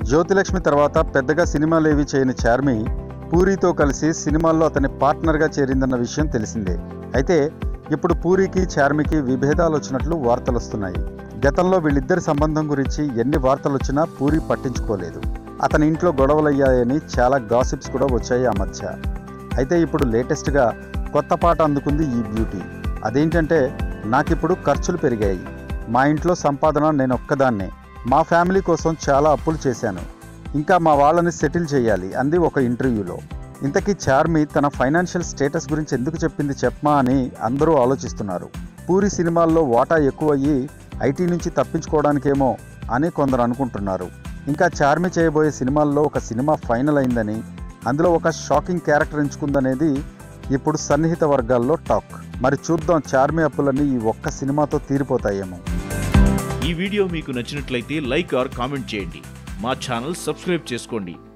జ్యోతిలక్ష్మి తర్వాత పెద్దగా సినిమాలేవి చేయని చార్మి పూరితో కలిసి సినిమాల్లో అతని పార్ట్నర్గా చేరిందన్న విషయం తెలిసిందే అయితే ఇప్పుడు పూరికి చార్మికి విభేదాలు వచ్చినట్లు వార్తలు వస్తున్నాయి గతంలో వీళ్ళిద్దరి సంబంధం గురించి ఎన్ని వార్తలు వచ్చినా పూరి పట్టించుకోలేదు అతని ఇంట్లో గొడవలయ్యాయని చాలా గాసిప్స్ కూడా వచ్చాయి ఆ మధ్య అయితే ఇప్పుడు లేటెస్ట్గా కొత్త పాట అందుకుంది ఈ బ్యూటీ అదేంటంటే నాకిప్పుడు ఖర్చులు పెరిగాయి మా ఇంట్లో సంపాదన నేను ఒక్కదాన్నే మా ఫ్యామిలీ కోసం చాలా అప్పులు చేశాను ఇంకా మా వాళ్ళని సెటిల్ చేయాలి అంది ఒక ఇంటర్వ్యూలో ఇంతకీ చార్మి తన ఫైనాన్షియల్ స్టేటస్ గురించి ఎందుకు చెప్పింది చెప్పమా అని అందరూ ఆలోచిస్తున్నారు పూరి సినిమాల్లో వాటా ఎక్కువయ్యి ఐటీ నుంచి తప్పించుకోవడానికేమో అని కొందరు అనుకుంటున్నారు ఇంకా చార్మి చేయబోయే సినిమాల్లో ఒక సినిమా ఫైనల్ అయిందని అందులో ఒక షాకింగ్ క్యారెక్టర్ ఎంచుకుందనేది ఇప్పుడు సన్నిహిత వర్గాల్లో టాక్ మరి చూద్దాం చార్మి అప్పులన్నీ ఈ ఒక్క సినిమాతో తీరిపోతాయేమో ఈ వీడియో మీకు నచ్చినట్లయితే లైక్ ఆర్ కామెంట్ చేయండి మా ఛానల్ సబ్స్క్రైబ్ చేసుకోండి